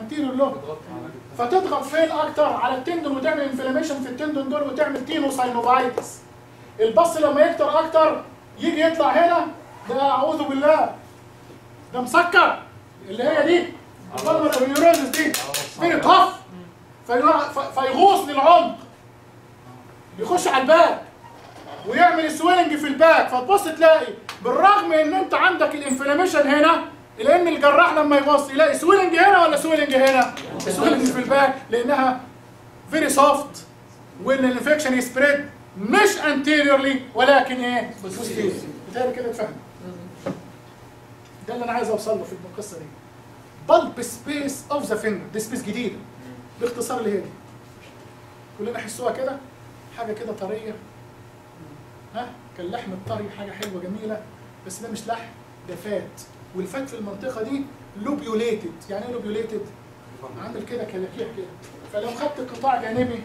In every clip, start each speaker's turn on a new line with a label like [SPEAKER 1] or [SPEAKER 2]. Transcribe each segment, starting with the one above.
[SPEAKER 1] انتيريور لوب فتضغط فين اكتر على التندون وتعمل انفلاميشن في التندون دول وتعمل تينوساينوفايتس البص لما يكتر اكتر يجي يطلع هنا ده اعوذ بالله ده مسكر اللي هي دي البلمر دي فين طف فيغوص للعمق يخش على الباك ويعمل سويلنج في الباك فتبص تلاقي بالرغم ان انت عندك الانفلاميشن هنا لان الجراح لما يبص يلاقي سويلنج هنا ولا سويلنج هنا سويلنج في الباك لانها فيري سوفت وان الانفكشن يسبريد مش انتيريورلي ولكن ايه بوستيريور بالتالي كده اتفهم ده اللي انا عايز اوصل له في القصه دي بالب سبيس اوف ذا فينجر دي سبيس جديده باختصار اللي هي دي كلنا حسوها كده حاجه كده طريه ها كاللحم الطري حاجه حلوه جميله بس ده مش لحم ده فات والفات في المنطقه دي لوبيوليتد يعني ايه لوبيوليتد عامل كده كلاكيع كده فلو خدت قطاع جانبي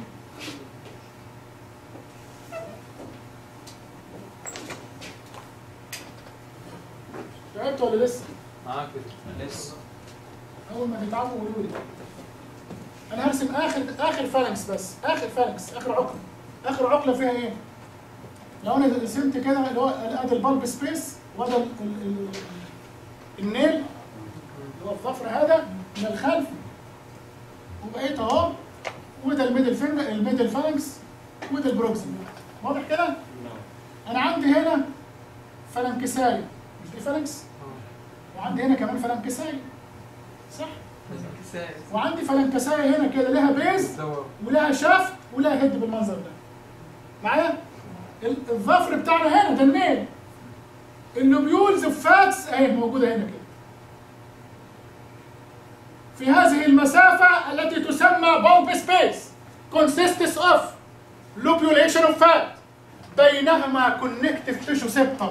[SPEAKER 1] تعبت ولا لسه؟
[SPEAKER 2] معاك لسه
[SPEAKER 1] اول ما تتعبوا قولوا لي انا هرسم اخر اخر فالنكس بس اخر فالنكس اخر عقله اخر عقله فيها ايه؟ لو انا رسمت كده اللي هو ادي البالب سبيس وده ال- ال- ال- النيل اللي هو الظفر هذا من الخلف وبقيت اهو وده الميدل فينجر الميدل فالنكس وده البروكسيم واضح كده؟ انا عندي هنا فلنكساية مش دي فالنكس؟ وعندي هنا كمان فلنكساية صح؟ وعندي فلنكساية هنا كده لها بيز ولها شافت ولها هيد بالمنظر ده معايا ال- الظفر بتاعنا هنا ده النيل اللوبيولز فاتس اهي موجوده هنا كده في هذه المسافة التي تسمى بومب سبيس consists of lobulation of fat بينهما connective tissue septum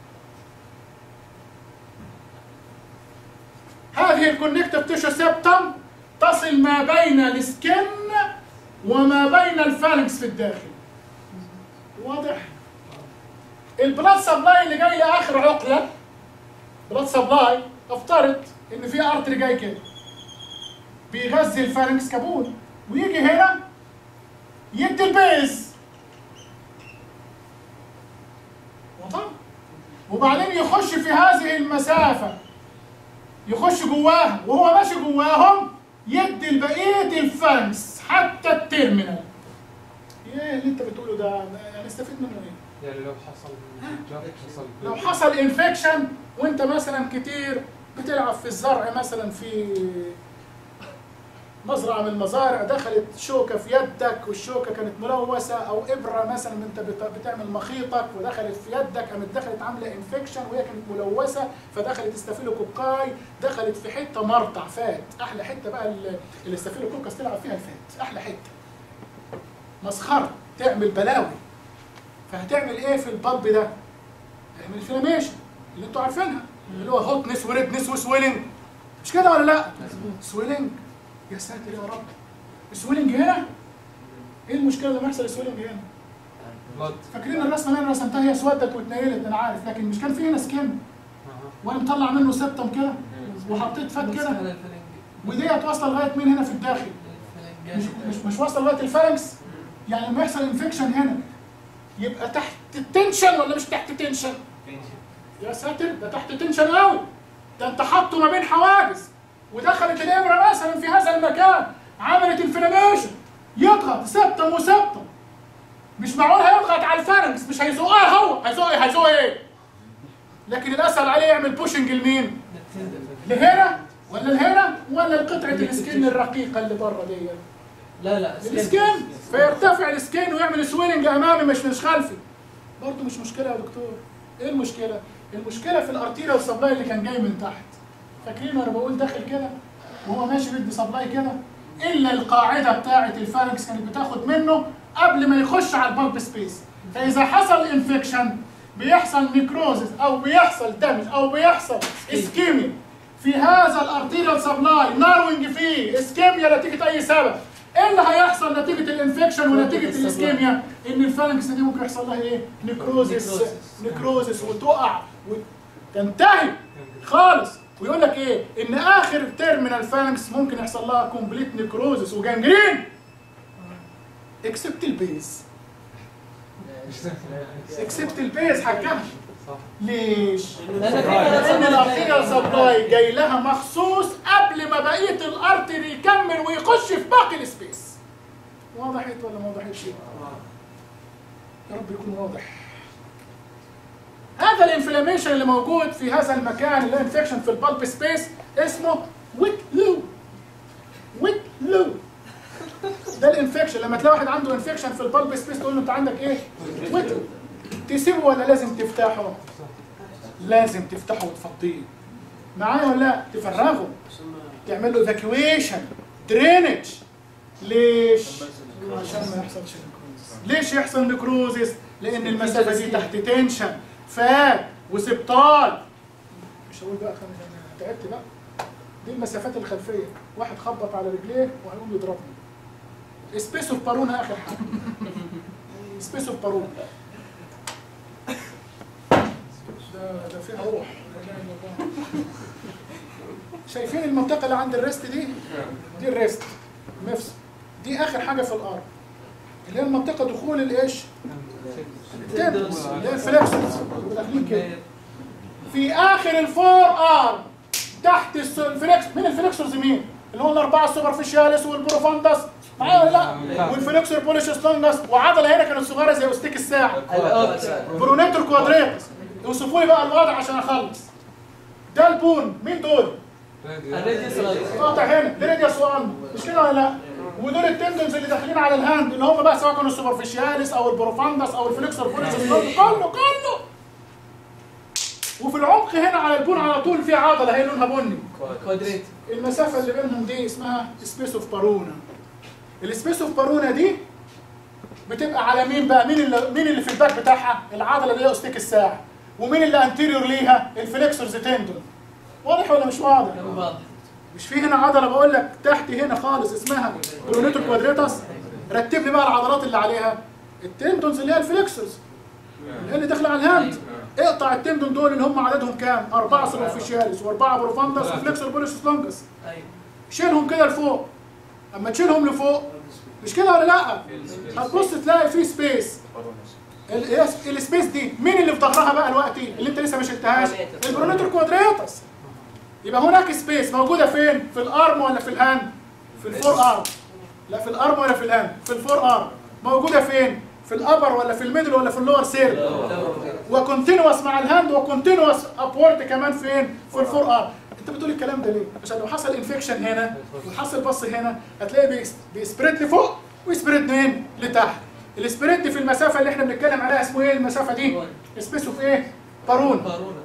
[SPEAKER 1] هذه الكونكتيف تيشو سيبتم تصل ما بين السكن وما بين الفالنكس في الداخل واضح البلاد سبلاي اللي جاي لاخر عقله بلاد سبلاي افترض ان في ارتري جاي كده بيغذي الفالنكس كابول ويجي هنا يدي البيز واضح وبعدين يخش في هذه المسافه يخش جواها وهو ماشي جواهم يدي لبقيه الفانكس حتى التيرمينال ايه اللي انت بتقوله ده يعني استفيد منه ايه
[SPEAKER 2] يعني لو حصل جرح حصل
[SPEAKER 1] لو حصل انفكشن وانت مثلا كتير بتلعب في الزرع مثلا في مزرعه من المزارع دخلت شوكه في يدك والشوكه كانت ملوثه او ابره مثلا انت بت- بتعمل مخيطك ودخلت في يدك قامت دخلت عامله انفكشن وهي كانت ملوثه فدخلت استافيلوكوكاي دخلت في حته مرتع فات احلى حته بقى ال- الاستافيلوكوكس تلعب فيها الفات احلى حته مسخره تعمل بلاوي فهتعمل ايه في البلب ده؟ هيعمل انفلاميشن اللي انتوا عارفينها اللي هو هوتنس وريدنس وسويلنج مش كده ولا لا؟ سويلنج يا ساتر يا رب سويلنج هنا ايه المشكله لما يحصل سويلنج هنا؟
[SPEAKER 2] بلاد
[SPEAKER 1] فاكرين الرسمه اللي انا رسمتها هي اسودت واتنيلت انا عارف لكن مش كان في هنا سكين وانا مطلع منه سبتم كده وحطيت فات كده وديت واصله لغايه مين هنا في الداخل مش مش مش واصله لغايه الفالنكس يعني لما يحصل انفكشن هنا يبقى تحت التنشن ولا مش تحت تنشن؟ يا ساتر ده تحت تنشن قوي ده انت حاطه ما بين حواجز ودخلت الابره مثلا في هذا المكان عملت انفلاميشن يضغط سبتم وسبتم مش معقول هيضغط على الفارنكس مش هيزقها هو هيزق ايه هيزق ايه لكن الاسهل عليه يعمل بوشنج لمين لهنا ولا لهنا ولا لقطعه السكين الرقيقه اللي بره دي
[SPEAKER 3] لا لا
[SPEAKER 1] السكين فيرتفع السكين ويعمل سويلنج امامي مش مش خلفي برضه مش مشكله يا دكتور ايه المشكله المشكله في الارتيريال سبلاي اللي كان جاي من تحت فاكرين وانا بقول داخل كده وهو ماشي بيدي سبلاي كده الا القاعده بتاعه الفارنكس كانت بتاخد منه قبل ما يخش على البامب سبيس فاذا حصل انفكشن بيحصل نيكروزس او بيحصل دمج او بيحصل اسكيميا في هذا الارتيريال سبلاي ناروينج فيه اسكيميا نتيجه اي سبب ايه اللي هيحصل نتيجه الانفكشن ونتيجه الاسكيميا ان الفالنكس دي ممكن يحصل لها ايه نيكروزس
[SPEAKER 3] نيكروزس.
[SPEAKER 1] نيكروزس وتقع وتنتهي خالص ويقول لك ايه ان اخر تيرمينال فالنكس ممكن يحصل لها كومبليت نيكروزس وجانجرين اكسبت البيز اكسبت البيز حكها
[SPEAKER 2] صح
[SPEAKER 1] ليش؟
[SPEAKER 3] لأن في
[SPEAKER 1] لان
[SPEAKER 3] كده
[SPEAKER 1] الارتيريال سبلاي جاي لها مخصوص قبل ما بقيه الارتري يكمل ويخش في باقي السبيس وضحت ولا ما وضحتش؟ يا رب يكون واضح هذا الانفلاميشن اللي موجود في هذا المكان اللي انفكشن في البالب سبيس اسمه ويت لو ويت لو ده الانفكشن لما تلاقي واحد عنده انفكشن في البالب سبيس تقول له انت عندك ايه؟ ويت تسيبه ولا لازم تفتحه؟ لازم تفتحه وتفضيه معايا ولا لا؟ تفرغه تعمل له ايفاكيويشن درينج ليش؟ عشان ما يحصلش نكروزس ليش يحصل نكروزس؟ لان المسافه دي تحت تنشن فات وسبطال مش هقول بقى خمس انا تعبت بقى دي المسافات الخلفيه واحد خبط على رجليه وهيقوم يضربني سبيس اوف بارونا اخر حاجه سبيس اوف بارونا ده ده فيها روح لا إله إلا الله. شايفين المنطقه اللي عند الريست دي دي الريست مفصل دي اخر حاجه في الارض اللي هي المنطقه دخول الايش التندس اللي هي الفلكسورز داخلين كده في اخر الفور ار تحت الس- الفلكس مين الفلكسورز مين اللي هم الاربعه السوبرفيشاليس والبروفاندس معايا ولا لا والفلكسور بوليشس لونجس وعضله هنا كانت صغيره زي استيك الساعه برونيتور كوادريتس اوصفوا لي بقى الوضع عشان اخلص ده البون مين دول؟ قاطع هنا دي راديوس 1 مش كده ولا لا؟ ودول التندنز اللي داخلين على الهاند اللي هم بقى سواء كانوا السوبرفيشاليس او البروفاندس او الفليكسور بوليسس كله كله كله وفي العمق هنا على البون على طول في عضله هي لونها بني
[SPEAKER 3] كوادريت
[SPEAKER 1] المسافه اللي بينهم دي اسمها سبيس اوف بارونا السبيس اوف بارونا دي بتبقى على مين بقى مين اللي مين اللي في الباك بتاعها العضله اللي هي استيك الساعه ومين اللي انتيريور ليها الفليكسورز تندون واضح ولا مش واضح
[SPEAKER 3] واضح
[SPEAKER 1] مش في هنا عضله بقول لك تحت هنا خالص اسمها برونيتو كوادريتاس رتب لي بقى العضلات اللي عليها التندونز اللي هي الفليكسورز اللي هي اللي داخله على الهاند اقطع التندون دول اللي هم عددهم كام؟ أربعة سوبرفيشاليس وأربعة بروفاندس وفليكسور بوليسس لونجس
[SPEAKER 3] ايوه
[SPEAKER 1] شيلهم كده لفوق اما تشيلهم لفوق مش كده ولا لا؟ هتبص تلاقي في سبيس ال- إيه السبيس دي مين اللي في ظهرها بقى دلوقتي اللي انت لسه ما شلتهاش؟ البرونيتور كوادريتس يبقى هناك سبيس موجوده فين؟ في الارم ولا في الهاند؟ في الفور ارم لا في الارم ولا في الهاند؟ في الفور ارم موجوده فين؟ في الابر ولا في الميدل ولا في اللور سير؟ وكونتينوس مع الهاند وكونتينوس ابورد كمان فين؟ في الفور ارم انت بتقول الكلام ده ليه؟ عشان لو حصل انفكشن هنا وحصل بص هنا هتلاقي بيس- بيسبريد لفوق ويسبريد منين؟ لتحت السبريد في المسافه اللي احنا بنتكلم عليها اسمه ايه المسافه دي؟ سبيس اوف ايه؟ بارون
[SPEAKER 3] بارونا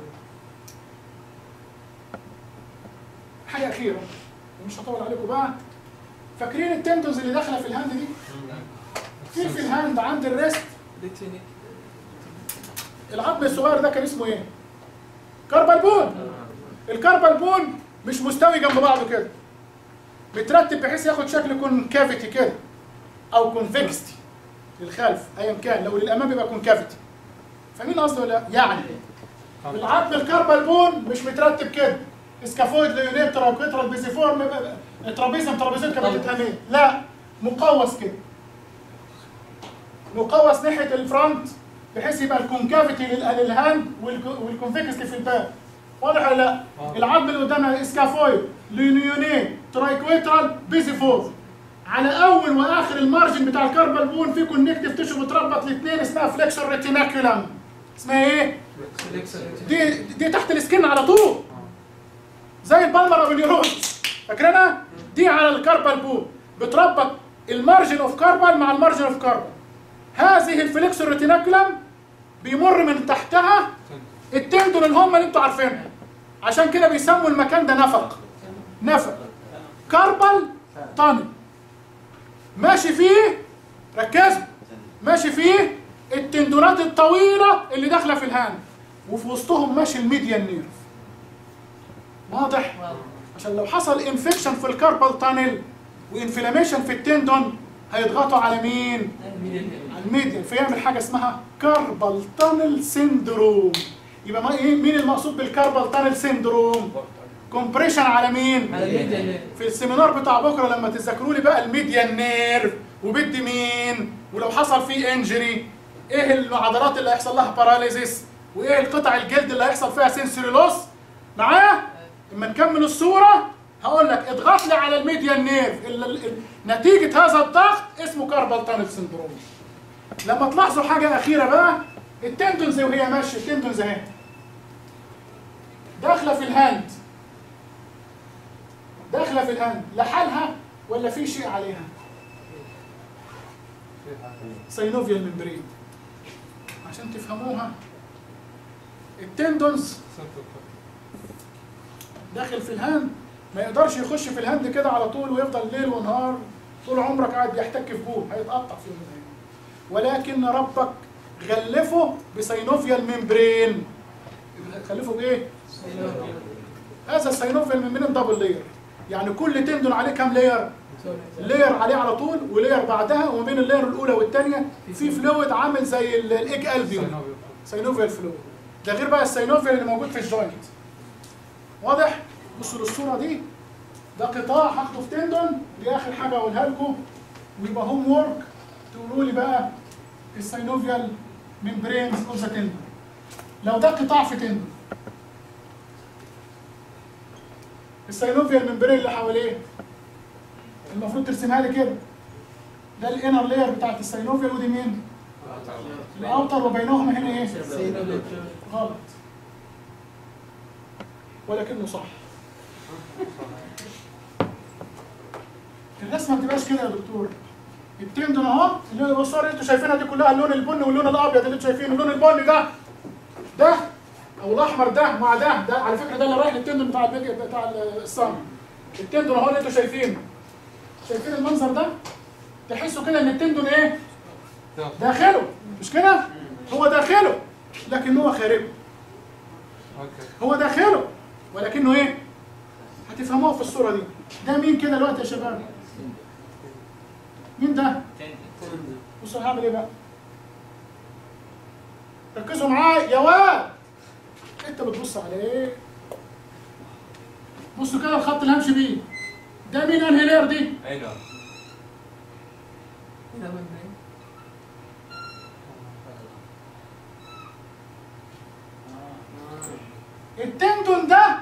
[SPEAKER 1] حاجه اخيره ومش هطول عليكم بقى فاكرين التندوز اللي داخله في الهاند دي؟ في في الهاند عند الريست
[SPEAKER 3] ليتينيك
[SPEAKER 1] العظم الصغير ده كان اسمه ايه؟ كاربال بون الكاربال بون مش مستوي جنب بعضه كده مترتب بحيث ياخد شكل كونكافيتي كده او كونفكستي للخلف ايا كان لو للامام يبقى كونكافيتي فاهمين قصدي ولا لا؟ يعني العظم الكاربال بون مش مترتب كده اسكافويد ليونيت تراكويترال بيزيفورم ترابيزم ترابيزون كما تتهمين لا مقوس كده مقوس ناحيه الفرونت بحيث يبقى الكونكافيتي لل- للهاند والك- والكونفكستي في الباب واضح ولا لا؟ العظم اللي قدامنا اسكافويد ليونيونين ترايكويترال بيزيفورم على اول واخر المارجن بتاع الكاربال بون في كونكتيف تيشو متربط الاثنين اسمها فليكسور ريتيناكولم اسمها ايه؟ دي دي تحت السكن على طول زي البلمر او النيورونز فاكرينها؟ دي على الكاربال بون بتربط المارجن اوف كاربال مع المارجن اوف كاربال هذه الفليكسور ريتيناكولم بيمر من تحتها التندون اللي هم اللي انتوا عارفينها عشان كده بيسموا المكان ده نفق نفق كاربال تانل ماشي فيه ركزوا ماشي فيه التندونات الطويله اللي داخله في الهاند وفي وسطهم ماشي الميديان نيرف واضح عشان لو حصل انفكشن في الكاربال تانل وانفلاميشن في التندون هيضغطوا على مين؟ على الميديان فيعمل حاجه اسمها كاربال تانل سيندروم يبقى ما ايه مين المقصود بالكاربال تانل سيندروم؟ كومبريشن على مين
[SPEAKER 3] على الميديا
[SPEAKER 1] في السيمينار بتاع بكره لما تذاكروا لي بقى الميديان نيرف وبدي مين ولو حصل فيه انجري ايه العضلات اللي هيحصل لها باراليزيس وايه القطع الجلد اللي هيحصل فيها سنسوري لوس معايا اما نكمل الصوره هقول لك اضغط لي على الميديان نيرف ال- ال- ال- نتيجه هذا الضغط اسمه كاربال تانل سندروم لما تلاحظوا حاجه اخيره بقى التندونز وهي ماشيه التندونز اهي داخله في الهاند داخله في الهاند لحالها ولا في شيء عليها
[SPEAKER 2] في حاجة
[SPEAKER 1] سينوفيال ممبرين عشان تفهموها التندونز
[SPEAKER 2] سنتر
[SPEAKER 1] داخل في الهاند ما يقدرش يخش في الهاند كده على طول ويفضل ليل ونهار طول عمرك قاعد بيحتك في جوه هيتقطع في يوم من الايام ولكن ربك غلفه بسينوفيال ممبرين غلفه بايه؟ هذا السينوفيال ممبرين دبل لير يعني كل تندون عليه كام لير؟ لير عليه على طول ولير بعدها وما بين اللير الاولى والثانيه في فلويد عامل زي ال- الايج البيوم سينوفيال فلويد ده غير بقى السينوفيال اللي موجود في الجوينت واضح بصوا للصوره دي ده قطاع هاخده في تندون دي اخر حاجه اقولها لكم ويبقى هوم وورك تقولوا لي بقى السينوفيال ممبرينز اوف ذا تندون لو ده قطاع في تندون السينوفيال ممبرين اللي حواليه المفروض ترسمها لي كده ده الانر لاير بتاعت السينوفيال ودي مين؟ الاوتر وبينهما هنا ايه؟ غلط ولكنه صح الرسمه ما تبقاش كده يا دكتور التندون اهو اللي هو الصور اللي انتوا شايفينها دي كلها اللون البني واللون الابيض اللي انتوا شايفينه اللون البني ده ده او الاحمر ده مع ده ده على فكره ده اللي رايح للتندون بتاع البيج بتاع الصم التندون اهو اللي انتوا شايفينه شايفين المنظر ده تحسوا كده ان التندون ايه داخله مش كده هو داخله لكن هو خارجه
[SPEAKER 2] اوكي
[SPEAKER 1] هو داخله ولكنه ايه هتفهموها في الصوره دي ده مين كده دلوقتي يا شباب مين ده بصوا هعمل ايه بقى ركزوا معايا يا واد انت بتبص على ايه بصوا كده الخط اللي همشي بيه ده مين انهي لير دي
[SPEAKER 4] ايوه
[SPEAKER 1] التندون ده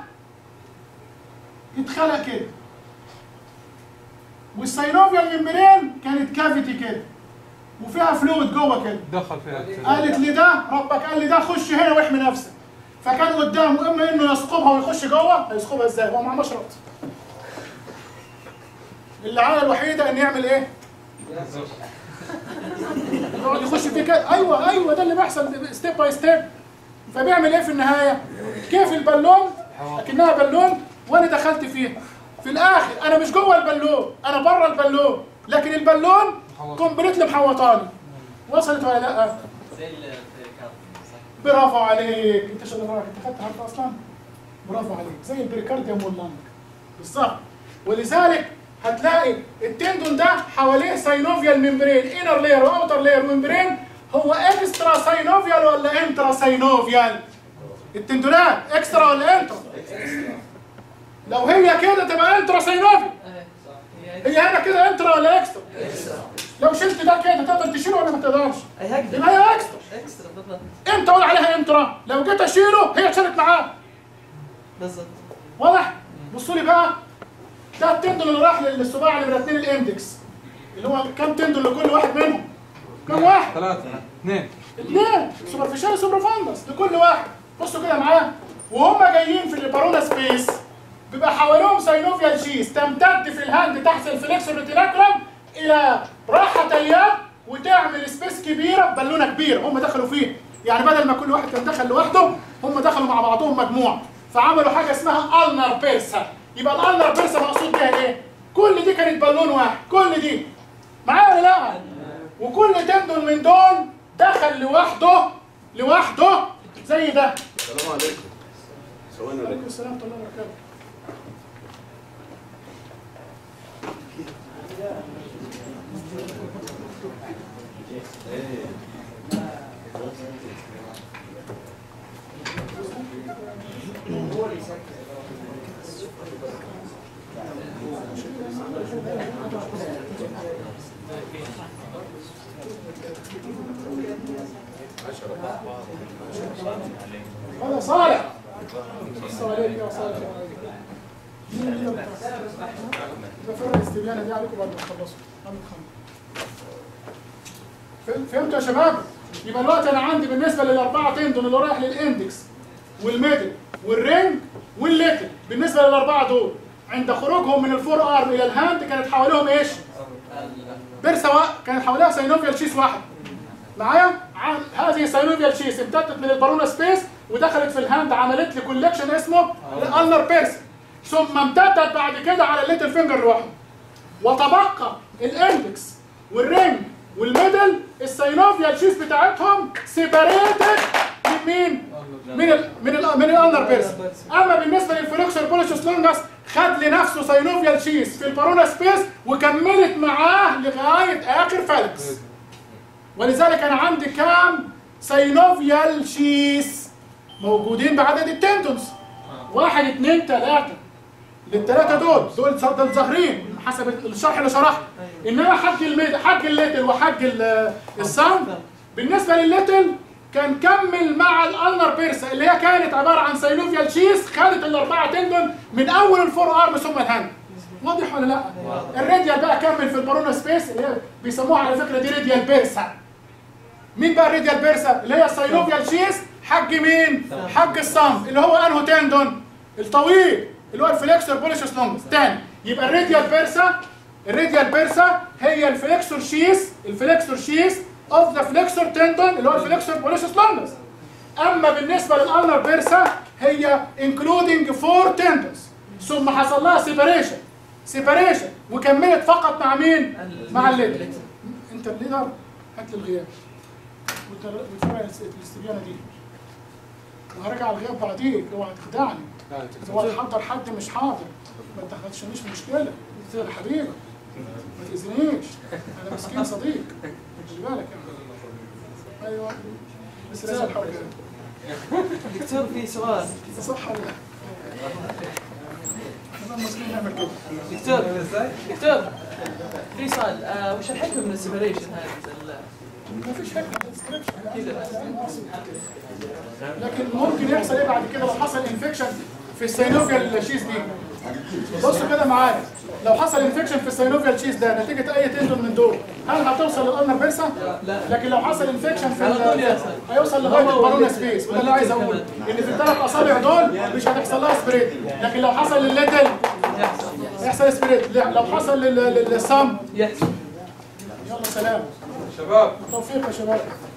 [SPEAKER 1] اتخلق كده والسينوفيال ممبرين كانت كافيتي كده وفيها فلويد جوه كده
[SPEAKER 2] دخل فيها
[SPEAKER 1] قالت لي ده ربك قال لي ده خش هنا واحمي نفسك فكان قدامه اما انه يثقبها ويخش جوه هيثقبها ازاي هو معاه مشرط العاده الوحيده ان يعمل ايه يقعد يخش فيه كده ايوه ايوه ده اللي بيحصل ستيب باي ستيب فبيعمل ايه في النهايه كيف البالون اكنها بالون وانا دخلت فيها في الاخر انا مش جوه البالون انا بره البالون لكن البالون كومبليتلي محوطاني وصلت ولا لا
[SPEAKER 4] زي البريكارد صح؟
[SPEAKER 1] برافو عليك انت شو اللي انت خدت حرف اصلا برافو عليك زي البريكارديوم واللنج بالظبط ولذلك هتلاقي التندون ده حواليه ساينوفيال ممبرين انر لاير واوتر لاير ممبرين هو اكسترا ساينوفيال ولا انترا ساينوفيال التندونات اكسترا ولا انترا لو هي كده تبقى انترا ساينوفيال هي هنا كده انترا ولا اكسترا لو شلت ده كده تقدر تشيله ولا ما تقدرش
[SPEAKER 3] هكذا
[SPEAKER 1] يبقى هي اكسترا
[SPEAKER 3] اكسترا بالضبط
[SPEAKER 1] امتى اقول عليها انترا لو جيت اشيله هي اتشالت معاه
[SPEAKER 3] بالضبط
[SPEAKER 1] واضح بصوا لي بقى ده التندون اللي راح للصباع اللي من اثنين الاندكس اللي هو كام تندون لكل واحد منهم كام واحد
[SPEAKER 2] ثلاثة اثنين
[SPEAKER 1] اثنين سوبرفيشال سوبرفاندس لكل واحد بصوا كده معايا وهم جايين في البارونا سبيس بيبقى حواليهم ساينوفيال شيس تمتد في الهاند تحت الفليكسور ريتيناكولم الى راحه اليد وتعمل سبيس كبيره بالونه كبيره هم دخلوا فيه يعني بدل ما كل واحد كان دخل لوحده هم دخلوا مع بعضهم مجموعه فعملوا حاجه اسمها النر بيرسا يبقى الالنر بيرسا مقصود بيها ايه؟ كل دي كانت بالون واحد كل دي معايا ولا لا؟ وكل تندون من دول دخل لوحده لوحده زي ده
[SPEAKER 5] السلام عليكم ثواني
[SPEAKER 1] عليكم
[SPEAKER 5] عليكم
[SPEAKER 1] السلام ورحمه الله وبركاته هذا صالح السلام عليكم يا صالح بفرق الاستبيانه دي عليكم بعد ما تخلصوا عم تخلصوا. فهم- فهمتوا يا شباب؟ يبقى دلوقتي انا عندي بالنسبه للاربعه تندون اللي رايح للاندكس والميدل والرينج والليتل بالنسبه للاربعه دول عند خروجهم من الفور ارم الى الهاند كانت حواليهم ايش؟ بيرسا وا- كانت حواليها ساينوفيال شيس واحد معايا عن هذه ساينوفيال شيس امتدت من البارونا سبيس ودخلت في الهاند عملت لي كولكشن اسمه الالنر بيرس ثم امتدت بعد كده على الليتل فينجر لوحده وتبقى الاندكس والرينج والميدل الساينوفيال شيس بتاعتهم سيبريتد من مين؟ من ال من ال من الالنر بيرس اما بالنسبه للفلوكسر بوليشوس لونجاس خد لنفسه ساينوفيال شيس في البارونا سبيس وكملت معاه لغايه اخر فالكس ولذلك انا عندي كام ساينوفيال شيس موجودين بعدد التندونز واحد اثنين ثلاثة للثلاثة دول دول دول ظاهرين حسب الشرح اللي شرحته انما حج الميد حج الليتل وحج ال- الساوند بالنسبة للليتل كان كمل مع الالنر بيرسا اللي هي كانت عبارة عن ساينوفيال شيس خدت الاربعة تندون من اول الفور ارم ثم الهاند واضح ولا لا؟ الراديال بقى كمل في البارونا سبيس اللي هي بيسموها على فكرة دي راديال بيرسا مين بقى الراديال بيرسا اللي هي الساينوفيال شيس حج مين حج الصم اللي هو انهو تندون الطويل اللي هو الفليكسور بوليشوس لونجس تاني يبقى الراديال بيرسا الراديال بيرسا هي الفليكسور شيس الفليكسور شيس اوف ذا فليكسور تندون اللي هو الفليكسور بوليشوس لونجس اما بالنسبه للالنر بيرسا هي انكلودنج فور تندونز ثم حصل لها سيبريشن سيبريشن وكملت فقط مع مين مع الليدر انت الليدر هات لي الغياب وت- وتفرع الاس- الاستبيانه دي وهرجع الغياب بعديك اوعى تخدعني
[SPEAKER 2] لا
[SPEAKER 1] اوعى تحضر حد مش حاضر ما تدخلش في مشكله يا حبيبي ما تاذينيش انا مسكين صديق خلي بالك يعني ايوه بس لازم الحوار كده
[SPEAKER 3] دكتور في سؤال
[SPEAKER 1] صح ولا لا؟ انا مسكين نعمل كده
[SPEAKER 3] دكتور دكتور في سؤال آه وش الحكمه من السيبريشن هذا
[SPEAKER 1] ما فيش حاجه ديسكريبشن
[SPEAKER 3] كذا
[SPEAKER 1] لكن ممكن يحصل ايه بعد كده لو حصل انفكشن في السينوفيال شيز دي بصوا كده معايا لو حصل انفكشن في السينوفيال شيز ده نتيجه اي تندون من دول هل هتوصل للالنر بيرسا؟
[SPEAKER 3] لا.
[SPEAKER 1] لكن لو حصل انفكشن في
[SPEAKER 3] على طول
[SPEAKER 1] ال-
[SPEAKER 3] يحصل.
[SPEAKER 1] هيوصل لغايه
[SPEAKER 3] هو
[SPEAKER 1] البالونه
[SPEAKER 3] والليتل-
[SPEAKER 1] سبيس وده اللي عايز اقوله ان في الثلاث اصابع دول مش هتحصل لها سبريد لكن لو حصل للليتل
[SPEAKER 3] يحصل
[SPEAKER 1] هيحصل سبريد لو حصل لل- لل- للصم
[SPEAKER 3] يحصل
[SPEAKER 1] يلا سلام
[SPEAKER 2] شباب
[SPEAKER 1] توفيق يا شباب